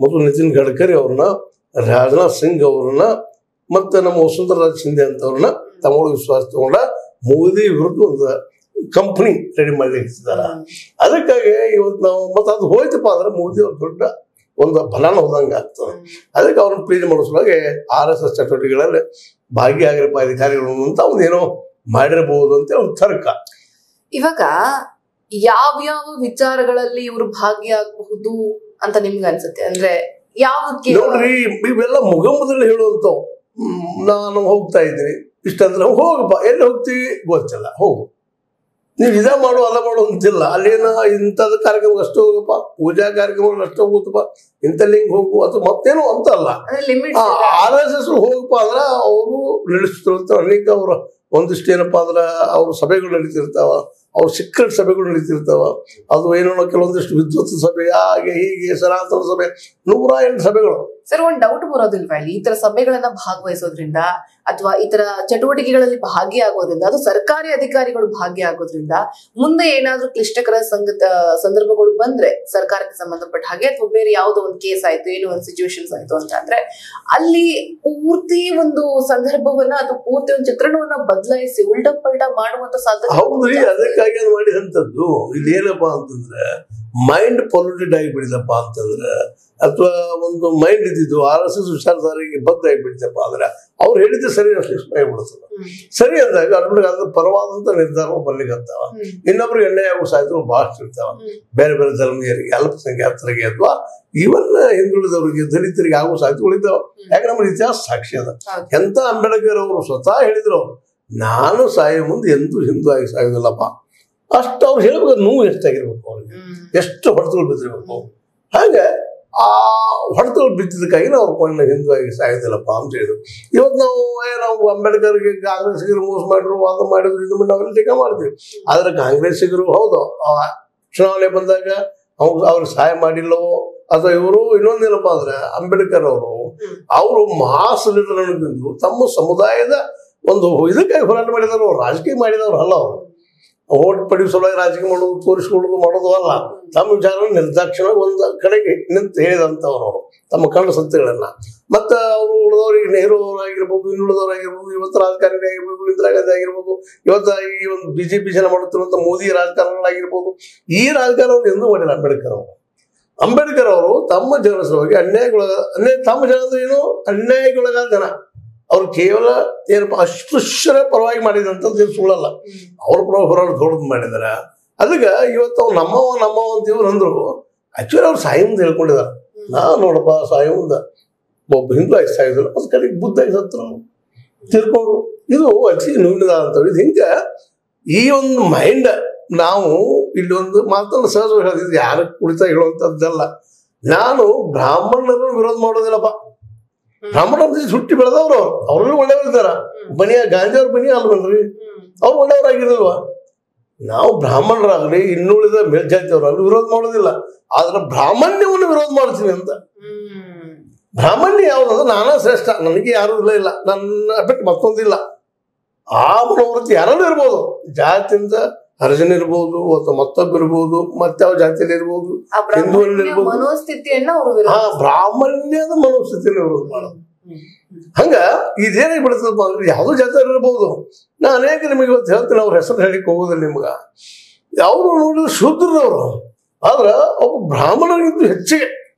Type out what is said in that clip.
ಮತ್ತು ನಿತಿನ್ ಗಡ್ಕರಿ ಅವ್ರನ್ನ ರಾಜನಾಥ್ ಸಿಂಗ್ ಅವ್ರನ್ನ ಮತ್ತೆ ನಮ್ಮ ವಸುಂಧರಾಜ್ ಶಿಂದೆ ಅಂತವ್ರನ್ನ ತಮ್ಮೊಳಗೆ ವಿಶ್ವಾಸ ತಗೊಂಡ ಮೋದಿ ವಿರುದ್ಧ ಒಂದು ಕಂಪನಿ ರೆಡಿ ಮಾಡಿ ಇಟ್ಟಿದ್ದಾರೆ ಅದಕ್ಕಾಗಿ ಇವತ್ತು ನಾವು ಮತ್ತೆ ಅದು ಹೋಯ್ತಪ್ಪ ಅಂದ್ರೆ ಮೋದಿ ಅವ್ರ ದೊಡ್ಡ ಒಂದು ಫಲಾನ ಹೋದಂಗೆ ಆಗ್ತದೆ ಅದಕ್ಕೆ ಅವ್ರನ್ನ ಪ್ಲೀಸ್ ಮಾಡಿಸುವಾಗ ಆರ್ ಎಸ್ ಎಸ್ ಚಟುವಟಿಕೆಗಳಲ್ಲಿ ಭಾಗಿಯಾಗಿರಪ್ಪ ಅಧಿಕಾರಿಗಳು ಅಂತ ಒಂದೇನೋ ಮಾಡಿರಬಹುದು ಅಂತ ಒಂದು ತರ್ಕ ಇವಾಗ ಯಾವ್ಯಾವ ವಿಚಾರಗಳಲ್ಲಿ ಇವರು ಭಾಗಿಯಾಗಬಹುದು ಅಂತ ನಿಮ್ಗೆ ಅನ್ಸುತ್ತೆ ಅಂದ್ರೆ ಯಾವಕ್ಕೆ ನೋಡ್ರಿ ಇವೆಲ್ಲ ಮುಗಮದಲ್ಲಿ ಹೇಳುವಂಥವು ಹ್ಮ್, ನಾನು ಹೋಗ್ತಾ ಇದ್ದೀನಿ ಇಷ್ಟಂದ್ರೆ ಹೋಗಪ್ಪ ಎಲ್ಲಿ ಹೋಗ್ತೀವಿ ಗೊತ್ತಿಲ್ಲ ಹೋಗು ನೀವು ಇದ ಮಾಡು ಅದ ಮಾಡು ಅಂತಿಲ್ಲ ಅಲ್ಲೇನ ಇಂಥದ್ದು ಕಾರ್ಯಕ್ರಮಕ್ಕೆ ಅಷ್ಟು ಹೋಗಪ್ಪ ಪೂಜಾ ಕಾರ್ಯಕ್ರಮಗಳು ಅಷ್ಟು ಹೋಗುತ್ತಪ್ಪ ಇಂಥಲ್ಲಿ ಹಿಂಗೆ ಹೋಗು ಅಥವಾ ಮತ್ತೇನೋ ಅಂತಲ್ಲ ಅಂದ್ರೆ ಲಿಮಿಟ್ ಆರ್ ಎಸ್ ಎಸ್ ಹೋಗಪ್ಪ ಅಂದ್ರೆ ಅವರು ನಡೆಸ್ತಿರ್ತಾರೆ ಅನೇಕ ಅವರ ಒಂದಿಷ್ಟು ಏನಪ್ಪಾ ಅಂದ್ರೆ ಅವ್ರ ಸಭೆಗಳು ನಡೀತಿರ್ತಾವ ಅವ್ರ ಸೀಕ್ರೆಟ್ ಸಭೆಗಳು ನಡೀತಿರ್ತಾವ ಅದು ಏನೋ ಕೆಲವೊಂದಿಷ್ಟು ವಿದ್ವತ್ ಸಭೆ ಹಾಗೆ ಹೀಗೆ ಸನಾತನ ಸಭೆ ನೂರ ಎಂಟು ಸಭೆಗಳು ಸರ್ ಒಂದ್ ಡೌಟ್ ಬರೋದಿಲ್ವಾ ಇಲ್ಲಿ ಈ ತರ ಸಭೆಗಳನ್ನ ಭಾಗವಹಿಸೋದ್ರಿಂದ ಅಥವಾ ಈ ತರ ಚಟುವಟಿಕೆಗಳಲ್ಲಿ ಭಾಗಿಯಾಗೋದ್ರಿಂದ ಅದು ಸರ್ಕಾರಿ ಅಧಿಕಾರಿಗಳು ಭಾಗಿಯಾಗೋದ್ರಿಂದ ಮುಂದೆ ಏನಾದ್ರೂ ಕ್ಲಿಷ್ಟಕರ ಸಂಗತ ಸಂದರ್ಭಗಳು ಬಂದ್ರೆ ಸರ್ಕಾರಕ್ಕೆ ಸಂಬಂಧಪಟ್ಟ ಹಾಗೆ ಅಥವಾ ಬೇರೆ ಯಾವುದೋ ಒಂದು ಕೇಸ್ ಆಯ್ತು ಏನೋ ಒಂದು ಸಿಚುವೇಶನ್ಸ್ ಆಯ್ತು ಅಂತ ಅಂದ್ರೆ ಅಲ್ಲಿ ಪೂರ್ತಿ ಒಂದು ಸಂದರ್ಭವನ್ನ ಅಥವಾ ಪೂರ್ತಿ ಒಂದು ಚಿತ್ರಣವನ್ನ ಬದಲಾಯಿಸಿ ಉಲ್ಟಾ ಪಲ್ಟಾ ಮಾಡುವಂತ ಹೌದ್ರಿ ಸಾಧ್ಯತೆ ಅದಕ್ಕಾಗಿ ಅದು ಮಾಡಿದಂಥದ್ದು ಇಲ್ಲಿ ಏನಪ್ಪಾ ಅಂತಂದ್ರೆ ಮೈಂಡ್ ಪೊಲ್ಯೂಟೆಡ್ ಆಗಿಬಿಡಿದಪ್ಪ ಅಂತಂದ್ರೆ ಅಥವಾ ಒಂದು ಮೈಂಡ್ ಇದ್ದಿದ್ದು ಆರ್ ಎಸ್ ಎಸ್ ವಿಚಾರಧಾರೆಗೆ ಬದ್ಧ ಆಗಿಬಿಡ್ತಪ್ಪ ಅಂದ್ರೆ ಅವ್ರು ಹೇಳಿದ್ದು ಸರಿ ಫಿಕ್ಸ್ ಆಗಿಬಿಡ್ತದೆ ಸರಿ ಅಂದಾಗ ಅದ್ರ ಅದ್ರ ಪರವಾದಂತ ನಿರ್ಧಾರ ಬರ್ಲಿಕ್ಕಂತಾವ ಇನ್ನೊಬ್ರಿಗೆ ಎಣ್ಣೆ ಆಗೋ ಸಾಧ್ಯತೆಗಳು ಬಹಳಷ್ಟು ಇರ್ತಾವ ಬೇರೆ ಬೇರೆ ಧರ್ಮೀಯರಿಗೆ ಅಲ್ಪಸಂಖ್ಯಾತರಿಗೆ ಅಥವಾ ಇವನ್ ಹಿಂದುಳಿದವರಿಗೆ ದಲಿತರಿಗೆ ಆಗೋ ಸಾಧ್ಯತೆಗಳು ಇದ್ದಾವ ಯಾಕೆ ನಮ್ಮ ಇತಿಹಾಸ ಸಾಕ್ಷಿ ಅದ ಹೌದು. ಎಂತ ಅಂಬೇಡ್ಕರ್ ಅವರು ಸ್ವತಃ ಹೇಳಿದ್ರು ಅವ್ರು ನಾನು ಸಾಯೋ ಮುಂದೆ ಎಂದೂ ಹಿಂದೂ ಆಗಿ ಸಾಯೋದಿಲ್ಲಪ್ಪ ಅಷ್ಟು ಅವ್ರು ಹೇಳ್ಬೇಕು ನೋವು ಎಷ್ಟಾಗಿರ್ಬೇಕು ಅವ್ರಿಗೆ ಎಷ್ಟು ಹೊಡೆತಗಳು ಬಿದ್ದಿರ್ಬೇಕು ಹಾಗೆ ಆ ಹೊಡೆತಗಳು ಬಿದ್ದಿದ್ದಕ್ಕಾಗಿ ನಾವು ಕೊಂಡು ಹಿಂದೂ ಆಗಿ ಸಾಯೋದಿಲ್ಲಪ್ಪ ಅಂತ ಹೇಳಿದ್ರು ಇವತ್ತು ನಾವು ಏ, ನಾವು ಅಂಬೇಡ್ಕರ್ಗೆ ಕಾಂಗ್ರೆಸ್ಸಿಗರು ಮೋಸ ಮಾಡಿದ್ರು ವಾದ ಮಾಡಿದ್ರು ಇದು ಮಾಡಿ ನಾವೆಲ್ಲ ಟೀಕೆ ಮಾಡ್ತೀವಿ ಆದ್ರೆ ಕಾಂಗ್ರೆಸ್ಸಿಗರು ಹೌದು ಆ ಚುನಾವಣೆ ಬಂದಾಗ ಅವ್ರು ಅವ್ರಿಗೆ ಸಹಾಯ ಮಾಡಿಲ್ಲವೋ ಅಥವಾ ಇವರು ಇನ್ನೊಂದೇನಪ್ಪ ಅಂದ್ರೆ ಅಂಬೇಡ್ಕರ್ ಅವರು ಹ್ಮ್. ಅವರು ಮಾಸ್ ಲೀಡರ್ ಅನ್ನೋದ್ರಿಂದ ತಮ್ಮ ಸಮುದಾಯದ ಒಂದು ಇದಕ್ಕಾಗಿ ಹೋರಾಟ ಮಾಡಿದವರು ಅವ್ರು ರಾಜಕೀಯ ಮಾಡಿದವರು ಅಲ್ಲ ಅವರು ಓಟ್ ಪಡೆಯುವ ಸಲುವಾಗಿ ರಾಜಕೀಯ ಮಾಡೋದು ತೋರಿಸ್ಕೊಳ್ಳೋದು ಮಾಡೋದು ಅಲ್ಲ ತಮ್ಮ ವಿಚಾರ ನಿರ್ದಾಕ್ಷಿಣ ಒಂದು ಕಡೆಗೆ ನಿಂತು ಹೇಳಿದಂಥವ್ರು ಅವರು ತಮ್ಮ ಕಣ್ಣ ಸತ್ಯಗಳನ್ನ ಮತ್ತೆ ಅವರು ಉಳಿದವರಿಗೆ ನೆಹರು ಅವರಾಗಿರ್ಬೋದು ಇನ್ನುಳಿದವರಾಗಿರ್ಬೋದು ಇವತ್ತು ರಾಜಕಾರಣಿ ಆಗಿರ್ಬೋದು ಇಂದಿರಾ ಗಾಂಧಿ ಆಗಿರ್ಬೋದು ಇವತ್ತು ಈ ಒಂದು ಬಿಜೆಪಿ ಜನ ಮಾಡುತ್ತಿರುವಂತ ಮೋದಿ ರಾಜಕಾರಣಗಳಾಗಿರ್ಬೋದು ಈ ರಾಜಕಾರಣವನ್ನು ಎಂದೂ ಮಾಡಿಲ್ಲ ಅಂಬೇಡ್ಕರ್ ಅವರು ಅಂಬೇಡ್ಕರ್ ಅವರು ತಮ್ಮ ಜನರ ಸಲುವಾಗಿ ಅನ್ಯಾಯಗೊಳಗ ಅನ್ಯಾಯ ತಮ್ಮ ಜನ ಅಂದ್ರೆ ಏನು ಅನ್ಯಾಯಗೊಳಗಾದ ಜನ ಅವ್ರು ಕೇವಲ ಏನಪ್ಪ ಅಸ್ಪೃಶ್ಯರ ಪರವಾಗಿ ಮಾಡಿದಂಥದ್ದು ಏನು ಸುಳ್ಳಲ್ಲ ಅವ್ರ ಪರ ಹೋರಾಟ ದೊಡ್ಡದು ಮಾಡಿದಾರೆ ಅದಕ್ಕೆ ಇವತ್ತು ಅವ್ರು ನಮ್ಮವ ನಮ್ಮವ ಅಂತ ಇವ್ರು ಅಂದ್ರು ಆಕ್ಚುಲಿ ಅವ್ರು ಸಾಯಿ ಮುಂದೆ ಹೇಳ್ಕೊಂಡಿದ್ದಾರೆ ನಾ ನೋಡಪ್ಪ ಸಾಯಿ ಮುಂದೆ ಒಬ್ಬ ಹಿಂದೂ ಆಗಿ ಸಾಯೋದಿಲ್ಲ ಒಂದು ಕಡೆಗೆ ಬುದ್ಧ ಆಗಿ ಸತ್ರು ತಿರ್ಕೊಂಡ್ರು ಇದು ಅತಿ ನ್ಯೂನದಾದಂಥವು ಇದು ಹಿಂಗೆ ಈ ಒಂದು ಮೈಂಡ್ ನಾವು ಇಲ್ಲಿ ಒಂದು ಮಾತನ್ನು ಸಹಜವಾಗಿ ಹೇಳಿದ್ದು ಯಾರ ಕುರಿತ ಹೇಳುವಂಥದ್ದಲ್ಲ ನಾನು ಬ್ರಾಹ್ಮಣರನ್ನು ವಿರೋಧ ಮಾಡೋದಿಲ್ಲಪ್ಪ ಬ್ರಾಹ್ಮಣರ ಜೊತೆ ಹುಟ್ಟಿ ಬೆಳೆದವ್ರು ಅವ್ರು ಅವ್ರು ಒಳ್ಳೆಯವ್ರು ಇದ್ದಾರ ಬನಿಯ ಗಾಂಧಿ ಅವ್ರ ಬನಿ ಅಲ್ವಲ್ರಿ ಅವ್ರು ಒಳ್ಳೆಯವರಾಗಿರಲ್ವಾ ನಾವು ಬ್ರಾಹ್ಮಣರಾಗಲಿ ಇನ್ನುಳಿದ ಮೇಲ್ಜಾತಿಯವರಾಗಲಿ ವಿರೋಧ ಮಾಡೋದಿಲ್ಲ ಆದ್ರೆ ಬ್ರಾಹ್ಮಣ್ಯವನ್ನು ವಿರೋಧ ಮಾಡ್ತೀನಿ ಅಂತ ಬ್ರಾಹ್ಮಣ್ಯ ಯಾವುದಂದ್ರೆ ನಾನಾ ಶ್ರೇಷ್ಠ ನನಗೆ ಯಾರು ಇಲ್ಲ ಇಲ್ಲ ನನ್ನ ಬಿಟ್ಟು ಮತ್ತೊಂದಿಲ್ಲ ಆ ಮನೋವೃತ್ತಿ ಯಾರಲ್ಲೂ ಇರ್ಬೋದು ಜಾತಿಯಿಂದ ಹರಿಜನ ಇರ್ಬೋದು ಅಥವಾ ಮತ್ತೊಬ್ಬ ಇರ್ಬೋದು ಮತ್ತಾವ ಜಾತಿಯಲ್ಲಿ ಇರ್ಬೋದು ಆ ಬ್ರಾಹ್ಮಣ್ಯ ಹಿಂದೂಗಳಿರ್ಬೋದು. ಮನೋಸ್ಥಿತಿಯನ್ನ ಅವರು ಆ ಬ್ರಾಹ್ಮಣ್ಯದ ಮನೋಸ್ಥಿತಿಯನ್ನು ವಿರೋಧ ಮಾಡೋದು ಹಂಗ ಇದೇನಾಗಿ ಬಿಡ್ತದಪ್ಪ ಅಂದ್ರೆ ಯಾವುದೋ ಜಾತಿಯವ್ರು ಇರ್ಬೋದು ನಾ ಅನೇಕ ನಿಮಗೆ ಇವತ್ತು ಹೇಳ್ತೀನಿ ಅವ್ರ ಹೆಸರು ಹೇಳಿಕ್ ಹೋಗೋದಿಲ್ಲ ನಿಮ್ಗೆ ಅವರು ನೋಡಿದ್ರೆ ಶೂದ್ರದವರು ಆದ್ರೆ ಒಬ್ಬ ಬ್ರಾಹ್ಮಣರಿಗಿಂತ ಹೆಚ್ಚಿಗೆ